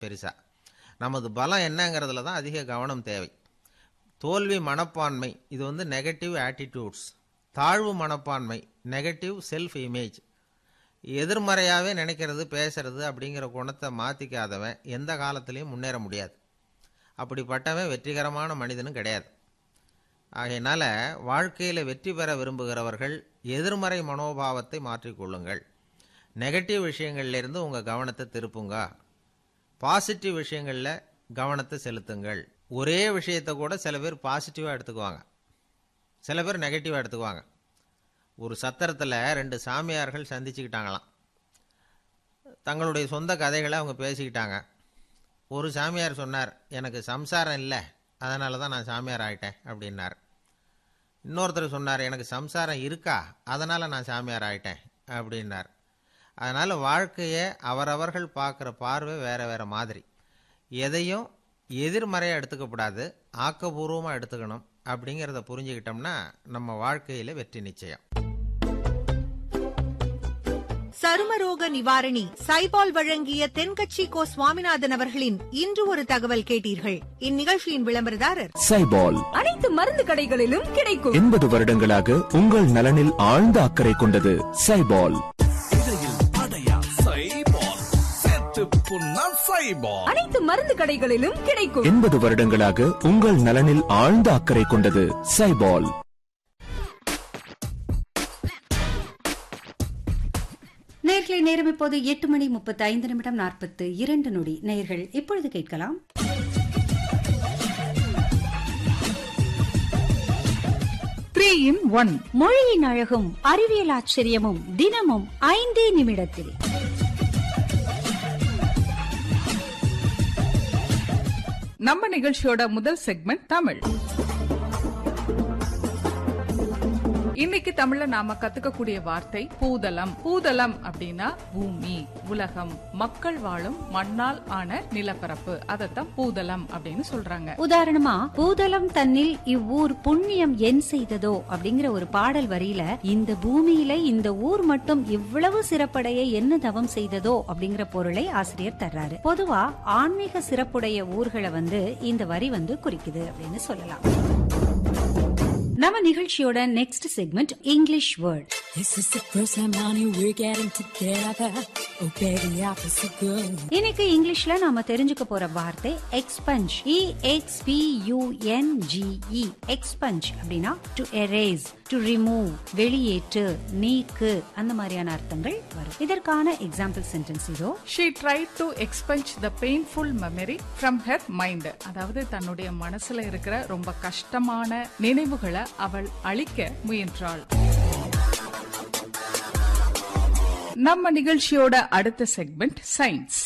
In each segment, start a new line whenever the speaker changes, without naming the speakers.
பெருசாக நமது பலம் என்னங்கிறதுல தான் அதிக கவனம் தேவை தோல்வி மனப்பான்மை இது வந்து நெகட்டிவ் ஆட்டிடியூட்ஸ் தாழ்வு மனப்பான்மை நெகட்டிவ் செல்ஃப் இமேஜ் எதிர்மறையாகவே நினைக்கிறது பேசுறது அப்படிங்கிற குணத்தை மாற்றிக்காதவன் எந்த காலத்திலையும் முன்னேற முடியாது அப்படிப்பட்டவன் வெற்றிகரமான மனிதனும் கிடையாது ஆகையினால வாழ்க்கையில் வெற்றி பெற விரும்புகிறவர்கள் எதிர்மறை மனோபாவத்தை மாற்றிக்கொள்ளுங்கள் நெகட்டிவ் விஷயங்கள்லேருந்து உங்கள் கவனத்தை திருப்புங்க பாசிட்டிவ் விஷயங்களில் கவனத்தை செலுத்துங்கள் ஒரே விஷயத்தை கூட சில பேர் பாசிட்டிவாக எடுத்துக்குவாங்க சில பேர் நெகட்டிவாக எடுத்துக்குவாங்க ஒரு சத்திரத்தில் ரெண்டு சாமியார்கள் சந்திச்சுக்கிட்டாங்களாம் தங்களுடைய சொந்த கதைகளை அவங்க பேசிக்கிட்டாங்க ஒரு சாமியார் சொன்னார் எனக்கு சம்சாரம் இல்லை அதனால தான் நான் சாமியார் ஆயிட்டேன் அப்படின்னார் இன்னொருத்தர் சொன்னார் எனக்கு சம்சாரம் இருக்கா அதனால் நான் சாமியார் ஆயிட்டேன் அப்படின்னார் அதனால் வாழ்க்கையை அவரவர்கள் பார்க்குற பார்வை வேறு வேறு மாதிரி எதையும் எதிர்மறையாக எடுத்துக்கப்படாது ஆக்கபூர்வமாக எடுத்துக்கணும் அப்படிங்கிறத புரிஞ்சுக்கிட்டோம்னா நம்ம வாழ்க்கையில் வெற்றி நிச்சயம்
சருமரோக நிவாரணி சைபால் வழங்கிய தென்கட்சி கோ சுவாமிநாதன் அவர்களின் இன்று ஒரு தகவல் கேட்டீர்கள் இந்நிகழ்ச்சியின் விளம்பரதாரர்
சைபால்
அனைத்து மருந்து கடைகளிலும் கிடைக்கும்
எண்பது வருடங்களாக உங்கள் நலனில் ஆழ்ந்த அக்கறை கொண்டது சைபால்
அனைத்து மருந்து கடைகளிலும் கிடைக்கும்
எண்பது வருடங்களாக உங்கள் நலனில் ஆழ்ந்த அக்கறை கொண்டது சைபால்
நேர்களை நேரம் இப்போது எட்டு மணி முப்பத்தி ஐந்து நிமிடம் நாற்பத்து இரண்டு நொடி நேர்கள் இப்பொழுது கேட்கலாம்
த்ரீ இன் ஒன்
மொழியின் அழகும் அறிவியல் ஆச்சரியமும் தினமும் ஐந்தே நிமிடத்தில்
நம்ம நிகழ்ச்சியோட முதல் செக்மெண்ட் தமிழ் இன்னைக்கு தமிழ்ல நாம கத்துக்கக்கூடிய வார்த்தை பூதலம் பூதலம் அப்படின்னா பூமி உலகம் மக்கள் வாழும் மண்ணால் ஆன நிலப்பரப்பு அதைத்தான் பூதலம் அப்படின்னு சொல்றாங்க
உதாரணமா பூதலம் தன்னில் இவ்வூர் புண்ணியம் என் செய்ததோ அப்படிங்கிற ஒரு பாடல் வரியில இந்த பூமியில இந்த ஊர் மட்டும் இவ்வளவு சிறப்படைய என்ன தவம் செய்ததோ அப்படிங்கிற பொருளை ஆசிரியர் தர்றாரு பொதுவா ஆன்மீக சிறப்புடைய ஊர்களை வந்து இந்த வரி வந்து குறிக்குது அப்படின்னு சொல்லலாம் நம்ம நிகழ்ச்சியோட next segment English word
This is the first time, honey, we're getting together. Oh, baby, I feel so good.
இன்னைக்கு இங்கிலீஷ்ல நாம தெரிஞ்சுக்க போற வார்த்தை expunge E X P U N G E expunge அப்படின்னா டு எரேஸ் டு ரிமூவ் வெளியேற்று நீக்கு அந்த மாதிரியான அர்த்தங்கள் வரும் இதற்கான எக்ஸாம்பிள் சென்டென்ஸ் இதோ
she try to expunge the painful memory from her mind அதாவது தன்னுடைய மனசுல இருக்கிற ரொம்ப கஷ்டமான நினைவுகளை அவள் அழிக்க முயன்றாள் நம்ம நிகழ்ச்சியோட அடுத்த செக்மெண்ட் சயின்ஸ்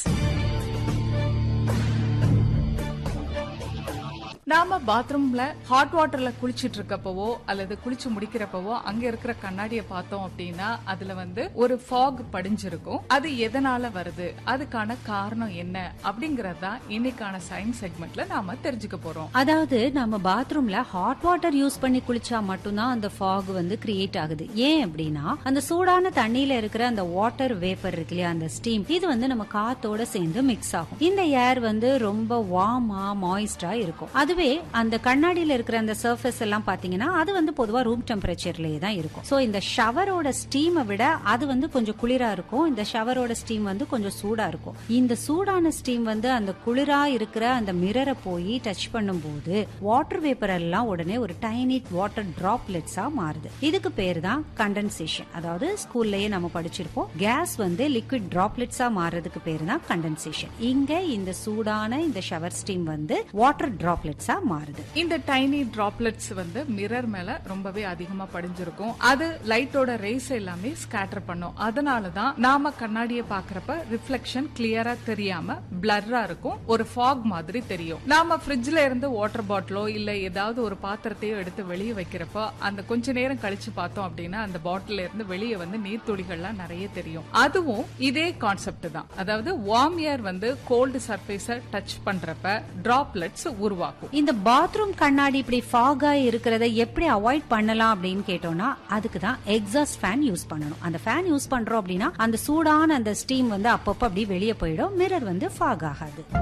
நாம பாத்ரூம்ல ஹாட் வாட்டர்ல குளிச்சிட்டு இருக்கப்பவோ அல்லது குளிச்சு முடிக்கிறப்பவோ அங்க இருக்கிற கண்ணாடிய பார்த்தோம் அப்படின்னா அதுல வந்து ஒரு ஃபாக் படிஞ்சிருக்கும் அது எதனால வருது அதுக்கான காரணம் என்ன அப்படிங்கறது தான் இன்னைக்கான சயின்ஸ் செக்மெண்ட்ல நாம தெரிஞ்சுக்க போறோம்
அதாவது நம்ம பாத்ரூம்ல ஹாட் வாட்டர் யூஸ் பண்ணி குளிச்சா மட்டும்தான் அந்த ஃபாக் வந்து கிரியேட் ஆகுது ஏன் அப்படின்னா அந்த சூடான தண்ணியில இருக்கிற அந்த வாட்டர் வேப்பர் இருக்கு இல்லையா அந்த ஸ்டீம் இது வந்து நம்ம காத்தோட சேர்ந்து மிக்ஸ் ஆகும் இந்த ஏர் வந்து ரொம்ப வார்மா மாய்ஸ்டா இருக்கும் அதுவே அந்த கண்ணாடியில இருக்கிற அந்த சர்ஃபேஸ் எல்லாம் பாத்தீங்கன்னா அது வந்து பொதுவா ரூம் டெம்பரேச்சர்லயே தான் இருக்கும் சோ இந்த ஷவரோட ஸ்டீமை விட அது வந்து கொஞ்சம் குளிரா இருக்கும் இந்த ஷவரோட ஸ்டீம் வந்து கொஞ்சம் சூடா இருக்கும் இந்த சூடான ஸ்டீம் வந்து அந்த குளிரா இருக்கிற அந்த மிரரை போய் டச் பண்ணும்போது வாட்டர் வேப்பர் எல்லாம் உடனே ஒரு டைனி வாட்டர் டிராப்லெட்ஸா மாறுது இதுக்கு பேர் தான் கண்டென்சேஷன் அதாவது ஸ்கூல்லயே நம்ம படிச்சிருப்போம் கேஸ் வந்து லிக்விட் டிராப்லெட்ஸா மாறுறதுக்கு பேர் தான் கண்டென்சேஷன் இங்க இந்த சூடான இந்த ஷவர் ஸ்டீம் வந்து வாட்டர் டிராப்லெட்ஸா மாறுது
இந்த டைனி டிராப்லெட்ஸ் வந்து மிரர் மேல ரொம்பவே அதிகமா படிஞ்சிருக்கும் அது லைட்டோட ரேஸ் எல்லாமே ஸ்கேட்டர் பண்ணும் அதனால தான் நாம கண்ணாடியை பாக்குறப்ப ரிஃப்ளெக்ஷன் கிளியரா தெரியாம பிளர்ரா இருக்கும் ஒரு ஃபாக் மாதிரி தெரியும் நாம ஃப்ரிட்ஜ்ல இருந்து வாட்டர் பாட்டிலோ இல்ல ஏதாவது ஒரு பாத்திரத்தையோ எடுத்து வெளியே வைக்கிறப்போ அந்த கொஞ்ச நேரம் கழிச்சு பார்த்தோம் அப்படின்னா அந்த பாட்டில இருந்து வெளியே வந்து நீர்த்துளிகள்லாம் நிறைய தெரியும் அதுவும் இதே கான்செப்ட் தான் அதாவது வார்ம் ஏர் வந்து கோல்டு சர்ஃபேஸ டச் பண்றப்ப டிராப்லெட்ஸ் உருவாக்கும்
இந்த பாத்ரூம் கண்ணாடி இப்படி ஃபாகா இருக்கிறத எப்படி அவாய்ட் பண்ணலாம் அப்படின்னு கேட்டோம்னா அதுக்கு தான் எக்ஸாஸ்ட் ஃபேன் யூஸ் பண்ணணும் அந்த ஃபேன் யூஸ் பண்றோம் அப்படின்னா அந்த சூடான அந்த ஸ்டீம் வந்து அப்பப்போ அப்படியே வெளியே போயிடும் மிரர் வந்து ஃபாக் ஆகாது